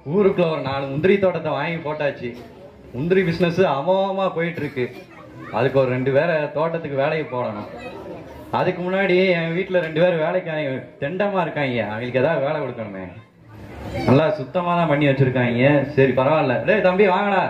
ஊருக்குள்ள ஒரு நாலு முந்திரி தோட்டத்தை வாங்கி போட்டாச்சு முந்திரி பிசினஸ் அமோகமா போயிட்டு இருக்கு அதுக்கு ஒரு ரெண்டு பேரை தோட்டத்துக்கு வேலைக்கு போடணும் அதுக்கு முன்னாடி என் வீட்டுல ரெண்டு பேர் வேலைக்கு தெண்டமா இருக்காங்க அவங்களுக்கு ஏதாவது வேலை கொடுக்கணுமே நல்லா சுத்தமா தான் பண்ணி வச்சிருக்காங்க சரி பரவாயில்ல டேய் தம்பி வாங்கடா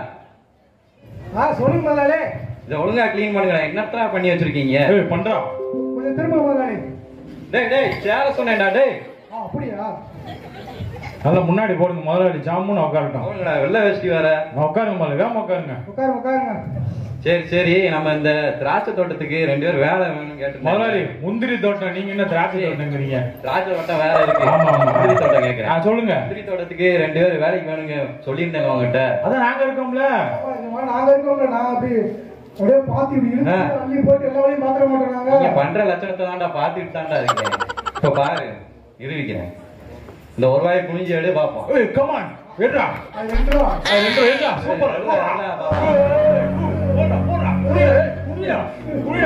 ஆ சொல்லுங்க முதலாளி இதை ஒழுங்கா க்ளீன் பண்ணுங்கடா என்னத்தா பண்ணி வச்சிருக்கீங்க ஏய் பண்றா கொஞ்சம் திரும்ப முதலாளி டேய் டேய் சேர சொன்னேன்டா டேய் ஆ அப்படியா நல்லா முன்னாடி போடுங்க முதலாளி ஜாமுன்னு உட்காரட்டும் அவனுங்கடா வெள்ளை வேஷ்டி வேற நான் உட்காருங்க முதல்ல வேமா உட்காருங்க உட்காருங்க உட்காருங்க சரி சரி நம்ம இந்த திராட்சை தோட்டத்துக்கு ரெண்டு பேர் வேலை வேணும்னு கேட்டு முதலாளி முந்திரி தோட்டம் நீங்க என்ன திராட்சை தோட்டங்கிறீங்க திராட்சை தோட்டம் வேற இருக்கு ஆமா ஆமா முந்திரி தோட்டம் ஆ, கேக்குறேன் சொல்லுங்க முந்திரி தோட்டத்துக்கு ரெண்டு பேர் வேலைக்கு வேணுங்க சொல்லியிருந்தேங்க உங்ககிட்ட அதான் நாங்க இருக்கோம்ல ஆமா, இந்த மாதிரி நாங்க இருக்கோம்ல நான் அப்படி அப்படியே பாத்து இப்படி இழுத்து ஆ. அள்ளி போட்டு எல்லா வேலையும் பாத்திர மாட்டோம் நீங்க நாங்க பண்ற லட்சணத்தை தான்டா பாத்துட்டு தான்டா இருக்கேன் இப்ப பாரு இருவிக்கிறேன் இந்த ஒரு ரூபாய் குனிஞ்சு எடு பாப்போம் ஏய் கமான் ஏட்ரா அது ரெண்டு ரூபா ரெண்டு ஏட்ரா சூப்பர் நல்லா, நல்லா பாப்போம். போடா போடா குடியா குடியா குடியா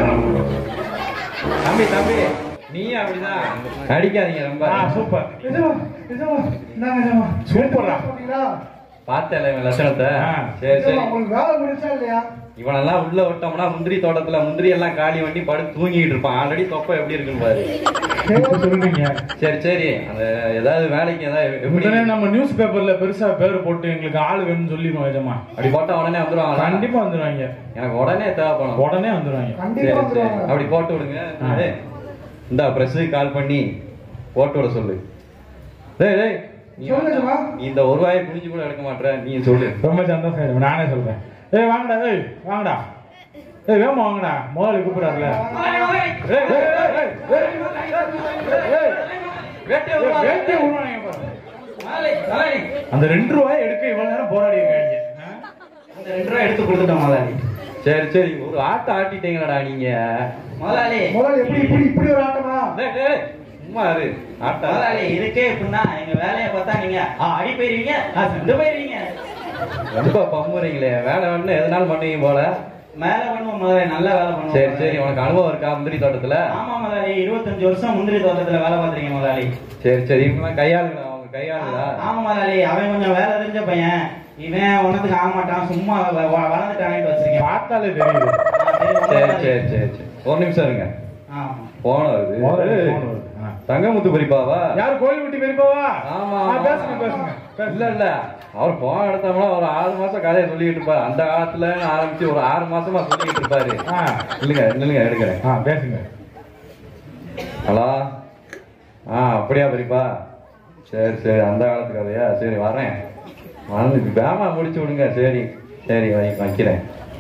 தம்பி தம்பி நீயும் அப்படிதான் அடிக்காதீங்க ரொம்ப ஆ சூப்பர் நிஜமா நிஜமா இந்தாங்க நிஜமா சூப்பர்ரா. சொன்னீங்களா பார்த்தல இவன் லட்சணத்தை ஆ. சரி சரி நிஜமா, உங்களுக்கு வேலை முடிச்சா இல்லையா இவனெல்லாம் உள்ள விட்டோம்னா முந்திரி தோட்டத்துல முந்திரி எல்லாம் காலி பண்ணி படுத்து தூங்கிட்டு இருப்பான் ஆல்ரெடி தொப்பை எப்படி இருக்குன்னு பாரு இப்ப சொல்றீங்க சரி சரி அந்த ஏதாவது வேலைக்கு ஏதாவது எப்படி உடனே நம்ம நியூஸ் பேப்பர்ல பெருசா பேர் போட்டு எங்களுக்கு ஆள் வேணும்னு சொல்லிடுவோம் எஜமா அப்படி போட்டா உடனே வந்துருவாங்க கண்டிப்பா வந்துருவாங்க எனக்கு உடனே தேவைப்படும் உடனே வந்துருவாங்க சரி கண்டிப்பா சரி வந்துருவாங்க அப்படி போட்டு விடுங்க ஆ. டேய், இந்தா பிரஸ் கால் பண்ணி போட்டு விட சொல்லு டேய் டேய் நீ சொல்லுங்க, வேணா- ஜமா. நீ இந்த ஒரு வாயை குனிஞ்சு கூட எடுக்க மாட்டற நீ சொல்லு ரொம்ப சந்தோஷம் ஆயிடும். நானே சொல்றேன் ஏய் வாங்கடா ஏய் வாங்கடா ஏய் வேமா வாங்கடா முதலாளி கூப்பிடுறாருல ஏய், ஏய், ஏய், ஏய், ஏய், வேட்டையை ஏய், விடுவாங்க. வேட்டையை விடுவானுங்க பாரு. முதலாளி, முதலாளி. அந்த ரெண்டு ரூபாய் எடுக்க இவ்வளவு நேரம் போராடி இருக்காங்க ஆ? அந்த ரெண்டு ரூபா எடுத்து கொடுத்துட்டோம் முதலாளி சரி சரி ஒரு ஆட்டம் ஆட்டிட்டீங்களடா நீங்க முதலாளி முதல்ல எப்படி இப்படி இப்படி ஒரு ஆட்டமா டேய், டேய், சும்மா இரு ஆட்டம் முதலாளி இதுக்கே எப்படின்னா எங்க வேலையை பார்த்தா நீங்க ஆ, அடி போயிருவீங்க ஆ, செண்டு போயிருவீங்க ரொம்ப பம்முறீங்களே வேலை வேணும்னு எதனாலும் பண்ணுவீங்க போல மேல பண்ணுவோம் முதலாளி நல்ல வேலை பண்ணுவோம் சரி முதலாளி. சரி உனக்கு அனுபவம் இருக்கா முந்திரி தோட்டத்துல ஆமா முதலாளி இருபத்தஞ்சு வருஷம் முந்திரி தோட்டத்துல வேலை பார்த்திருக்கீங்க முதலாளி சரி சரி இவங்கெல்லாம் கையாளுங்களா அவங்க கையாளுங்களா ஆமா முதலாளி அவன் கொஞ்சம் வேலை தெரிஞ்ச பையன் இவன் ஒன்னதுக்கு ஆக மாட்டான் சும்மா வ- வ- வளர்ந்துட்டானேன்னு வச்சிருக்கேன் பார்த்தாலே தெரியுது சரி சரி சரி சரி ஒரு நிமிஷம் இருங்க ஆமா போன வருது முதலாளி phone வருது. ஆ. தங்கமுத்து பெரியப்பாவா யார் கோயில் விட்டு பெரியப்பாவா ஆமா ஆ, ஆமா. பேசுங்க பேசுங்க இல்ல இல்ல அவர் போன எடுத்தோம்னா ஒரு ஆறு மாசம் கதையை சொல்லிட்டு இருப்பாரு அந்த காலத்துல ஆரம்பிச்சு ஒரு ஆறு மாசமா சொல்லிட்டு இருப்பாரு ஆ இல்லைங்க இல்லைங்க எடுக்கிறேன் ஆ பேசுங்க ஹலோ ஆ அப்படியா பெரியப்பா சரி சரி அந்த காலத்து கதையா சரி வரேன் வந்து வேமா முடிச்சு விடுங்க சரி சரி வை வைக்கிறேன்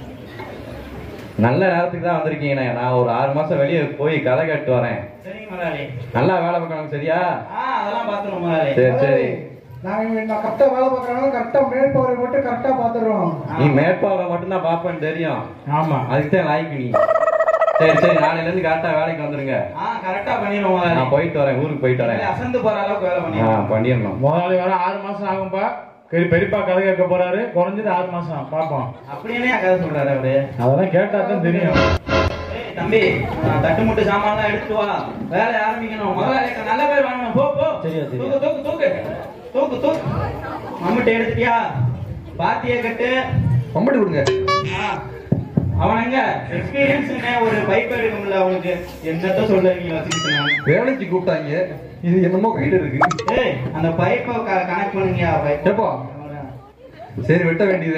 நல்ல நேரத்துக்கு தான் வந்திருக்கீங்கண்ணே நான் ஒரு ஆறு மாசம் வெளியே போய் கதை கேட்டு வரேன் சரிங்க முதலாளி நல்லா வேலை பார்க்கணும் சரியா ஆ அதெல்லாம் பாத்துருவோம் முதலாளி சரி சரி நாங்க இங்க நான் கரெக்டா வேலை பார்க்கறனால கரெக்டா மேற்பவரை மட்டும் கரெக்டா பாத்துடுறோம் நீ மேற்பாவை மட்டும்தான் பார்ப்பேன்னு தெரியும் ஆமா அதுக்கு தான் லாய்க்கு நீ சரி சரி நாளையில இருந்து கரெக்டா வேலைக்கு வந்துருங்க ஆ கரெக்டா பண்ணிடுவோம் முதலாளி நான் போயிட்டு வரேன் ஊருக்கு போயிட்டு வரேன் அசந்து போற அளவுக்கு வேலை ஆ பண்ணிடுவோம் பண்ணிடணும் முதலாளி வர ஆறு மாசம் ஆகும்பா பெரிய பெரியப்பா கதை கேட்க போறாரு குறைஞ்சது ஆறு மாசம் பாப்போம் அப்படியே கதை சொல்றாரு அவரு அதெல்லாம் கேட்டா தான் தெரியும் ஏய், தம்பி நான் தட்டு முட்டு சாமான்லாம் எடுத்துட்டு வா வேலை ஆரம்பிக்கணும் முதலாளி நல்ல பேர் வாங்கணும் போ போ சரியா, சரியா. தூக்கு தூக்கு தூக்கு தூக்கு தூக்கு மம்முட்டி எடுத்துட்டியா பாத்திய கட்டு கம்பெனி கொடுங்க ஆ. அவன் எங்க எக்ஸ்பீரியன்ஸ் ஒரு பைப் எடுக்க முடியல அவனுக்கு என்னத்த சொல்ல நீ வச்சுக்கிட்டு வேலைக்கு கூப்பிட்டாங்க இது என்னமோ கையில இருக்கு ஏய் அந்த பைப்பை கனெக்ட் பண்ணுங்க பைப் எப்போ? சரி வெட்ட வேண்டியதே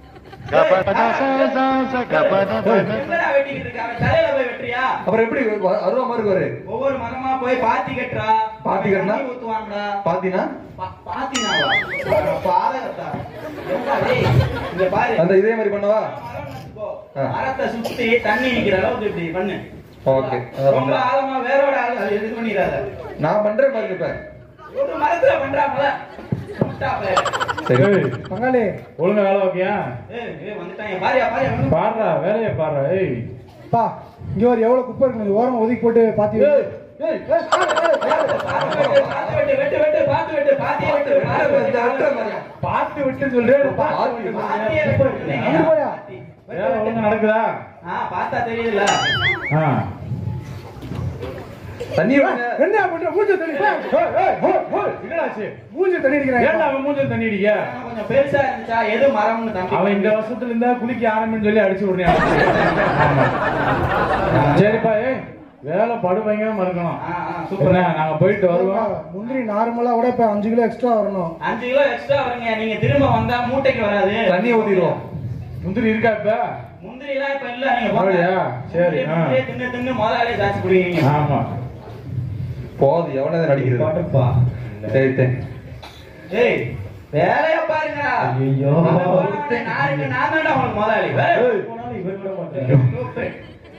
என்னடா வெட்டிக்கிட்டு இருக்க அவன் தலையில போய் வெட்டுறியா அப்புறம் எப்படி அருவா மாதிரி வரு ஒவ்வொரு மரமா போய் பாத்தி கட்டுறா பாத்தி கட்டுனா? தண்ணி ஊத்துவாங்கடா பாத்தீங்கன்னா பா- பாத்தினாவா பாதகத்தா என்னடா டேய் இங்க பாரு அந்த இதே மாதிரி பண்ணவா மரம் வச்சுக்கோ. ஆ. மரத்தை சுத்தி தண்ணி நிக்கிற அளவுக்கு இப்படி பண்ணு ஓகே அதான் ரொம்ப பண்றேன். ஆழமா வேரோட ஆளு அது இது பண்ணிடாத நான் பண்றேன் பாருங்க இப்ப ஒரு மரத்துல பண்றாங்கள சரி ஏய், பங்காளி ஒழுங்கா வேலை வைக்கியா ஏய் ஏய் வந்துட்டாங்க பாரியா பாரியா வந்து பாடுறா வேலையை பாடுறா ஏய் பா இங்க ஒரு எவ்வளவு குப்பை இருக்கு இது ஓரமா ஒதுக்கி போட்டு பாத்தி வை. ஏய், ஏய், ஏய், பாத்து வெட்டு, பாத்து வெட்டு, வெட்டு, வெட்டு, பாத்து வெட்டு, பாத்தியை வெட்டு, பாத்து வெட்டு, பாத்து வெட்டு. பார்த்து விட்டு சொல்றேன் பார்த்து விட்டு பாத்தியை சொல்றேன். வெட்டு. அங்க போயா? வேலை ஒழுங்கா நடக்குதா ஆ, பார்த்தா தெரியுதுல்ல ஆ தண்ணி விடுங்க என்ன பண்ற மூஞ்சி தண்ணி ஏய், ஏய், ஹோய், ஹோய், என்னடாச்சு மூஞ்சி தண்ணி ஏன்டா அடிக்கிறான் அவன் மூஞ்சில தண்ணி அடிக்க கொஞ்சம் பெருசா இருந்துச்சா எது மரம்னு தம்பி அவன் இந்த வருஷத்துல இருந்தா குளிக்க ஆரம்பின்னு சொல்லி அடிச்சு விடுறேன் ஆமா. சரிப்பா ஏய் வேலை படு பயங்கரமா இருக்கணும் ஆ, ஆ, சூப்பர். சூப்பரா நாங்க போயிட்டு வருவோம் முந்திரி நார்மலா விட இப்ப அஞ்சு கிலோ எக்ஸ்ட்ரா வரணும் அஞ்சு கிலோ எக்ஸ்ட்ரா வருங்க நீங்க திரும்ப வந்தா மூட்டைக்கு வராது தண்ணி ஊத்திடுவோம் முந்திரி இருக்கா இப்ப முந்திரி எல்லாம் இப்ப இல்ல நீங்க போங்க. அப்படியா? சரி, ஆ. முந்திரியே தின்னு தின்னு முதலாளி ஜாஸ்தி குடிவீங்க ஆமா போதும் எவ்வளவு நடிக்கிறது பாட்டுப்பா சரி சரி ஏய் வேலைய பாருங்க ஐயோ. நாளைக்கு நான் தான்டா உங்களுக்கு முதலாளி வேலை ஏய். போனாலும் இவர் விட மாட்டேன் super.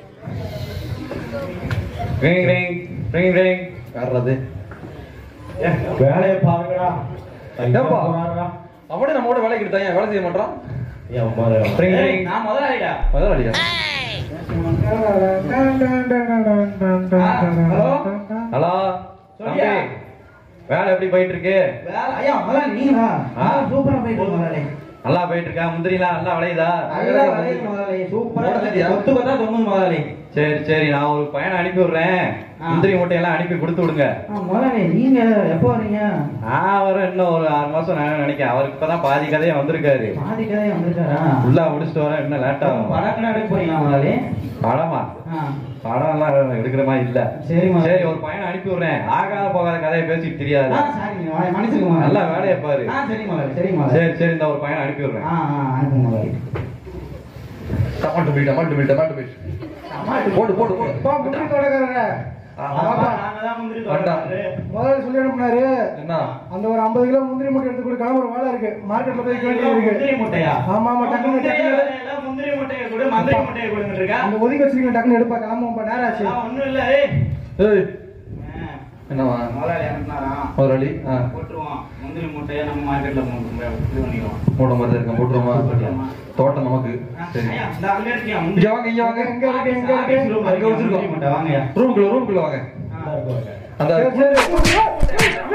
Ring ring ring ring வர்றது வேலையை பாருங்கடா ஏப்பா? போறாருடா. அவனே நம்மோட வேலைக்கு எடுத்தாங்க வேலை செய்ய மாட்டான் என் பாரு. ரிங் ஏய், ரிங் நான் முதலாளிடா முதலாளியா ஹலோ ஹலோ சொல்லியா? தம்பி வேலை எப்படி போயிட்டு இருக்கு வேலை ஐயா முதலாளி நீங்களா ஆ. சூப்பரா போயிட்டு முதலாளி நல்லா போயிட்டு இருக்கா முந்திரிலாம் நல்லா விளையுதா நல்லா விளையுது முதலாளி சூப்பரா போடுறதில்லையா? கொத்து கொத்தா தொங்குது முதலாளி சரி சரி நான் ஒரு பையனை அனுப்பி விடுறேன் ஆ. முந்திரி மூட்டையெல்லாம் அனுப்பி கொடுத்து விடுங்க முதலாளி நீங்க எப்போ வரீங்க நான் வர இன்னும் ஒரு ஆறு மாசம் நான் நினைக்கிறேன் அவருக்கு இப்பதான் பாதி கதையே வந்திருக்காரு பாதி கதையை வந்திருக்காரா ஃபுல்லா முடிச்சுட்டு வர இன்னும் லேட் ஆகும் படம் எடுக்க போறீங்களா முதலாளி படமா ஆ. படம் எல்லாம் எடுக்கிற மாதிரி இல்ல சரி முதலாளி. சரி ஒரு பையனை அனுப்பி விடுறேன் ஆகாத போகாத கதையை பேசிட்டு தெரியாது ஆ, சரிங்க முதலாளி, மன்னிச்சுங்க முதலாளி. நல்லா வேலையை பாரு. ஆ சரி முதலாளி சரி முதலாளி சரி சரி இந்த ஒரு பையனை அனுப்பி விடுறேன் ஆ ஆ அனுப்புங்க முதலாளி டமாட்டு போய் டமாட்டு போய் டமாட்டு போய் போடு போடு போடு அப்பா முந்திரி தோட்டக்காரர ஆமா, நாங்கதான் முந்திரி வேண்டாம். தோட்டக்காரரு. முதல்ல சொல்லி அனுப்புனாரு என்ன அந்த ஒரு ஐம்பது கிலோ முந்திரி மூட்டை எடுத்து கொடுக்கலாம் ஒரு வேலை இருக்கு மார்க்கெட்ல போய் கேட்டு இருக்கு முந்திரி முட்டையா ஆமா ஆமா டக்குனு முந்திரி டக்குனு வேலை எல்லாம் முந்திரி முட்டையை கொடு மந்திரி முட்டையை கொடுங்க இருக்கா அந்த ஒதுக்கி வச்சிருக்கீங்க டக்குனு எடுப்பா கிளம்பும் நேரம் ஆச்சு ஒண்ணும் இல்ல ஏய் ஏய் ஆ, என்னவா முதலாளி அனுப்புனாராம் முதலாளி ஆ போட்டுருவோம் முந்திரி முட்டையை நம்ம மார்க்கெட்ல இது பண்ணிடுவோம் மூட மாதிரி இருக்க போட்டுருவோமா தோட்டம் நமக்கு சரி ஐயா, இந்த அங்க இருக்கியா இங்க முந்திரி வாங்க இங்க வாங்க எங்க இருக்கு எங்க இருக்கு ஆபீஸ் ரூம் அங்க வச்சிருக்கோம். முந்திரி முட்டை வாங்கய்யா ரூம்குள்ள ரூம்குள்ள வாங்க அந்த சரி, சரி.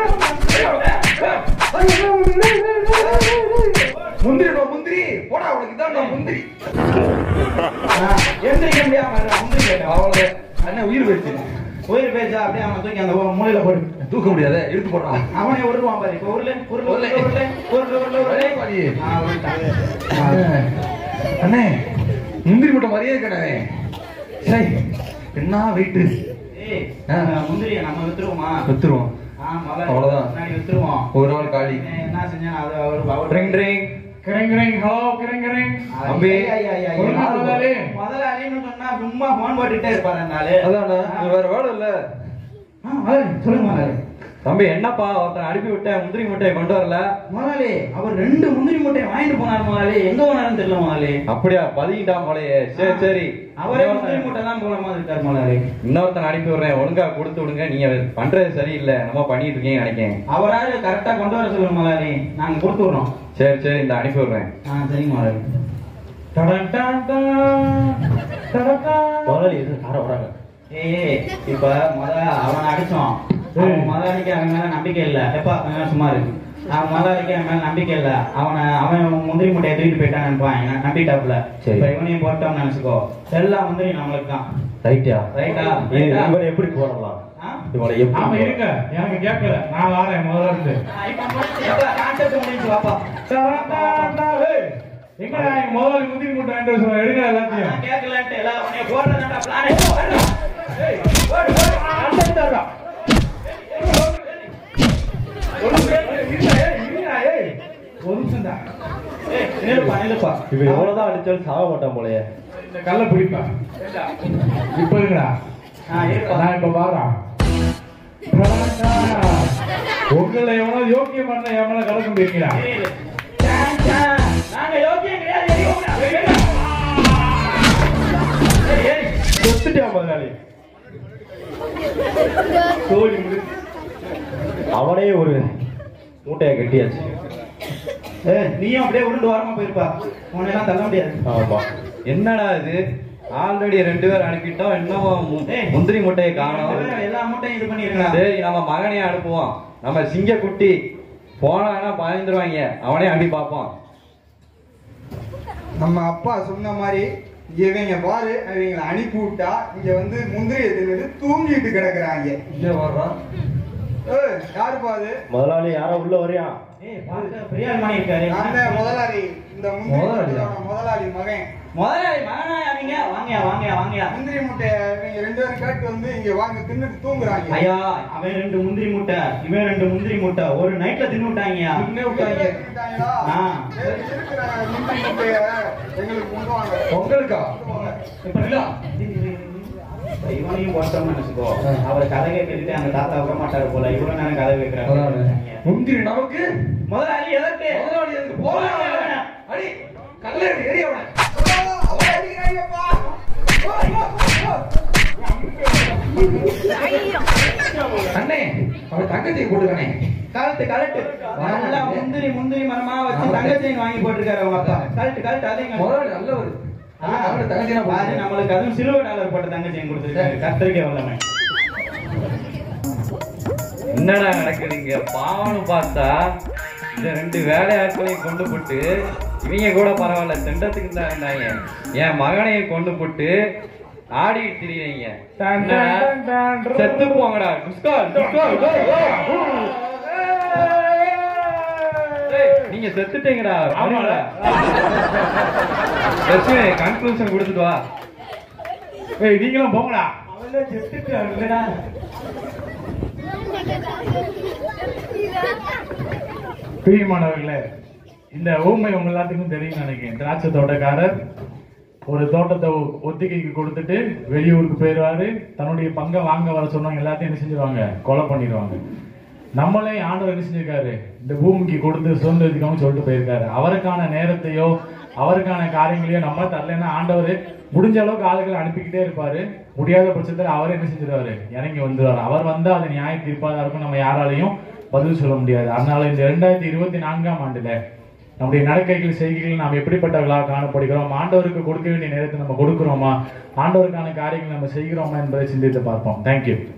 முந்திரி முந்திரி போடா உனக்கு இதான் முந்திரி ஆ, எந்திரிக்க முடியாம இருடா, முந்திரி கேட்டா அவ்வளவு அண்ணன் உயிர் போயிடுச்சு உயிர் பேசா அப்படியே அவன் தூக்கி அந்த மூலையில போடு தூக்க முடியாத இழுத்து போடுறான் அவனே உருவான் பாரு இப்ப உருளு உருளு உருளு உருளு உருளு உருளு உருளு அதே மாதிரி. ஆ, உருட்டான். அண்ணே முந்திரி மூட்டை மாதிரியே இருக்கணே சரி என்ன வெயிட்டு ஏய், ஆ. அந்த முந்திரியை நம்ம வித்துருவோமா வித்துருவோம் ஆ, முதல்ல அவ்வளவுதான். முன்னாடி வித்துருவோம் ஒரு நாள் காலி இவன் என்ன செஞ்சான் அது அவர் அவர் ரிங் ரிங் கிரங் கிரங் ஹலோ கிரங் கிரங் தம்பி. ஐயா, ஐயா, ஐயா, ஐயா. சொல்லுங்க முதலாளி. முதலாளின்னு சொன்னா சும்மா போன் போட்டுட்டே இருப்பாரு அந்த ஆளு. அதானே இது வேற வேலை இல்ல ஆ, முதலாளி, சொல்லுங்க முதலாளி. தம்பி என்னப்பா ஒருத்தன் அனுப்பி விட்டேன் முந்திரி மூட்டையை கொண்டு வரல முதலாளி அவர் ரெண்டு முந்திரி மூட்டையை வாங்கிட்டு போனார் முதலாளி எங்க போனாருன்னு தெரியல முதலாளி அப்படியா பதுங்கிட்டான் போலயே சரி சரி அவரே முந்திரி மூட்டை தான் போல மாதிரி இருக்காரு முதலாளி இன்னொருத்தன் அனுப்பி விடுறேன் ஒழுங்கா கொடுத்து விடுங்க நீங்க பண்றது சரியில்லை நம்ம பண்ணிட்டு இருக்கீங்க நினைக்கேன் அவராவது கரெக்டா கொண்டு வர சொல்லுங்க முதலாளி நாங்க கொடுத்து விடுறோம் சரி சரி இந்த அனுப்பி விடுறேன் ஆ சரிங்க முதலாளி டடன் டன் டன். டடன் டன். ஏய் இப்ப முத அவனை அடிச்சோம் அவன் முதலாளிக்கு அவன் மேல நம்பிக்கை இல்ல எப்பா கொஞ்ச நேரம் சும்மா இருக்கு அவன் முதலாளிக்கு அவன் மேல நம்பிக்கை இல்ல அவனை அவன் முந்திரி மூட்டையை தூக்கிட்டு போயிட்டான் நினைப்பான் என்ன நம்பிட்டாப்ல சரி. இப்ப இவனையும் போட்டோம்னு நினைச்சுக்கோ எல்லா முந்திரி நம்மளுக்கு தான் ரைட்டா ரைட்டா இவனை எப்படி போடலாம் ஆ? இவனை ஆமா எப்படி இருங்க எனக்கு கேட்கல நான் வாரேன் முதல்ல இருந்து ஆ, இப்ப முடிஞ்சு, எப்பா, கான்செப்ட் முடிஞ்சு வாப்பா டடன் டன் டன். ஏய், எங்கடா எங்க முதலாளி முந்திரி மூட்டை வாங்கிட்டு வர சொல்லுங்க எடுங்க எல்லாத்தையும் நான் கேட்கலன்ட்டு எல்லாம் உன்னைய போடுறதாண்டா பிளானே போடுறா. ஏய், போடு, போடு. அந்த இந்த இருக்கா. ஒரு நிமிஷம், இருங்க, ஏய், இருங்க, ஏய். ஒரு நிமிஷம் தான் ஏய், நில்லுப்பா, நில்லுப்பா. இவன் எவ்வளவுதான் அடிச்சாலும் சாக மாட்டான் போலயே இந்த கல்ல பிடிப்பா இப்ப இருங்கடா ஆ, இருப்பா. நான் இப்ப பாடுறேன் உங்களை எவனோ யோக்கியம் பண்ண எவன கலக்க முடியுங்களா ஏய், சான், சான். நாங்க யோக்கியம் கிடையாது, எரி ஓடுறா. ஏய், ஏய். ஏய், ஏய். செத்துட்டான் முதலாளி தோழி முடி அவனே ஒரு மூட்டையை கட்டியாச்சு ஏய், நீயும் அப்படியே உருண்டு வாரமா போயிருப்பா உன்னை எல்லாம் தள்ள முடியாது ஆமா என்னடா இது ஆல்ரெடி ரெண்டு பேர் அனுப்பிட்டோம் இன்னமும் மு- ஏய். முந்திரி மூட்டையை காணோம் எல்லா மூட்டையும் இது பண்ணிருக்கலாம் சரி நம்ம மகனையே அனுப்புவோம் நம்ம சிங்க குட்டி போனான்னா பயந்துருவாங்க அவனே அனுப்பி பார்ப்போம் நம்ம அப்பா சொன்ன மாதிரி இவங்க பாரு இவங்களை அனுப்பி விட்டா இங்க வந்து முந்திரி தின்னு தூங்கிட்டு கிடக்குறாங்க இங்க வர்றான் ஏய், யாருப்பா அது முதலாளி யாரோ உள்ள வரியா ஏய் பார்க்க பெரியாள் மணி இருக்காரு அந்த முதலாளி இந்த முந்திரி முதலாளியா? மூட்டையோட முதலாளி மகன் முதலாளி மகனா யாவீங்க வாங்கயா வாங்கயா வாங்கயா முந்திரி முட்டைய இவங்க ரெண்டு பேரும் கேட்டு வந்து இங்க வாங்க தின்னுட்டு தூங்குறாங்க ஐயா அவன் ரெண்டு முந்திரி முட்டை இவன் ரெண்டு முந்திரி முட்டை ஒரு நைட்ல தின்னு விட்டாங்கயா தின்னே விட்டாங்க தின்னுட்டாங்களா? ஆ. சரி, இருக்கிற முந்திரி முட்டைய எங்களுக்கு கொண்டு வாங்க பொங்கலுக்கா இப்ப இல்ல இவனையும் போட்டோம்னு நினைச்சுக்கோ அவர் கதை கேட்டுட்டு அந்த தாத்தா விட மாட்டாரு போல இவ்வளவு நேரம் கதை அதான். கேட்கிறாரு முந்திரி நமக்கு முதலாளி எதற்கு முதலாளி எதுக்கு போலாம் அடி கல்லடி எரிய அவனை அவன் அடிக்கிறாங்கப்பா. அண்ணே அவன் தங்கச்சியை போட்டுக்கானே கலட்டு கலட்டு நல்லா முந்திரி முந்திரி மரமா வச்சு தங்கச்சைன் வாங்கி போட்டிருக்காரு அவங்க அப்பா கலட்டு கலட்டு அதையும் முதலாளி நல்லவர் அவன் தங்கச்சியா பாரு பாரு நம்மளுக்கு அதுவும் சில்வர் டாலர் போட்ட தங்கச்சைன் கொடுத்துருக்காரு கத்திரிக்காய் வல்லமை என்னடா நடக்குதுங்க பாவம்னு பார்த்தா இந்த ரெண்டு வேலையாட்களையும் கொண்டு போட்டு இவங்க கூட பரவாயில்ல திண்டத்துக்கு தான் இருந்தாங்க என் மகனையும் கொண்டு போட்டு ஆடிட்டு திரியுறீங்க டன், என்ன? டன், டன், டன். செத்து போங்கடா குஸ்கால் குஸ்கால் ஏய், நீங்க செத்துட்டீங்கடா ஆமாடா. கன்க்ளூஷன் கொடுத்துட்டு வா ஏய் நீங்களும் போங்கடா அவன் செத்துட்டு பிரியமானவர்களே இந்த ஊமை உங்க எல்லாத்துக்கும் தெரியும் நினைக்கிறேன் திராட்சை தோட்டக்காரர் ஒரு தோட்டத்தை ஒ- ஒத்திகைக்கு கொடுத்துட்டு வெளியூருக்கு போயிடுவாரு தன்னுடைய பங்கை வாங்க வர சொன்னவங்க எல்லாத்தையும் என்ன செஞ்சிருவாங்க கொலை பண்ணிடுவாங்க நம்மளே ஆண்டவர் என்ன செஞ்சிருக்காரு இந்த பூமிக்கு கொடுத்து சுதந்திரத்துக்காக சொல்லிட்டு போயிருக்காரு அவருக்கான நேரத்தையோ அவருக்கான காரியங்களையோ நம்ம தரலைன்னா ஆண்டவர் முடிஞ்ச அளவுக்கு ஆளுகளை அனுப்பிக்கிட்டே இருப்பாரு முடியாத பட்சத்தில் அவரே என்ன செஞ்சிருவாரு இறங்கி வந்துருவாரு அவர் வந்தா அது நியாய தீர்ப்பாக இருக்கும் நம்ம யாராலையும் பதில் சொல்ல முடியாது அதனால இந்த ரெண்டாயிரத்தி இருபத்தி நான்காம் ஆண்டுல நம்முடைய நடக்கைகள் செய்கைகள் நாம் எப்படிப்பட்டவர்களாக காணப்படுகிறோம் ஆண்டவருக்கு கொடுக்க வேண்டிய நேரத்தை நம்ம கொடுக்கிறோமா ஆண்டவருக்கான காரியங்கள் நம்ம செய்கிறோமா என்பதை சிந்தித்து பார்ப்போம் தேங்க்யூ